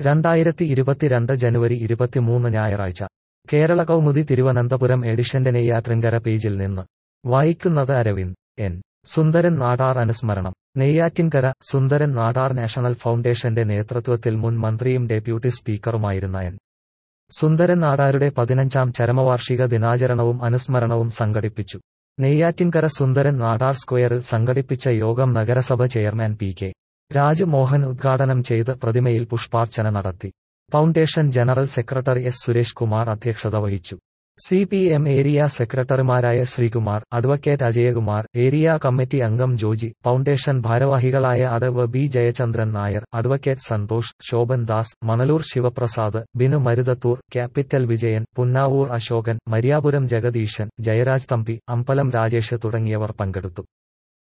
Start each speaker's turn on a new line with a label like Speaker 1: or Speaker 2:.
Speaker 1: രണ്ടായിരത്തി ഇരുപത്തിരണ്ട് ജനുവരി ഇരുപത്തിമൂന്ന് ഞായറാഴ്ച കേരള കൗമുദി തിരുവനന്തപുരം എഡിഷന്റെ നെയ്യാറ്റിൻകര പേജിൽ നിന്ന് വായിക്കുന്നത് അരവിന്ദ് എൻ സുന്ദരൻ നാടാർ അനുസ്മരണം നെയ്യാറ്റിൻകര സുന്ദരൻ നാടാർ നാഷണൽ ഫൗണ്ടേഷന്റെ നേതൃത്വത്തിൽ മുൻ മന്ത്രിയും ഡെപ്യൂട്ടി സ്പീക്കറുമായിരുന്ന എൻ സുന്ദരൻ നാടാരുടെ പതിനഞ്ചാം ചരമവാർഷിക ദിനാചരണവും അനുസ്മരണവും സംഘടിപ്പിച്ചു നെയ്യാറ്റിൻകര സുന്ദരൻ നാടാർ സ്ക്വയറിൽ സംഘടിപ്പിച്ച യോഗം നഗരസഭ ചെയർമാൻ പി കെ രാജ്മോഹൻ ഉദ്ഘാടനം ചെയ്ത് പ്രതിമയിൽ പുഷ്പാർച്ചന നടത്തി foundation general secretary S Suresh Kumar അധ്യക്ഷത വഹിച്ചു സി പി എം ഏരിയ സെക്രട്ടറിമാരായ Sreekumar advocate Ajayakumar area committee അംഗം ജോജി ഫൗണ്ടേഷൻ ഭാരവാഹികളായ അടവ് B Jayachandran Nair advocate Santhosh Shobhan Das Manalur Sivaprasad Binu Maruthathur capital Vijayan Punnavur Ashokan Mariyapuram Jagadeesan Jayaraj Thampi Ambalam Rajesh തുടങ്ങിയവർ പങ്കെടുത്തു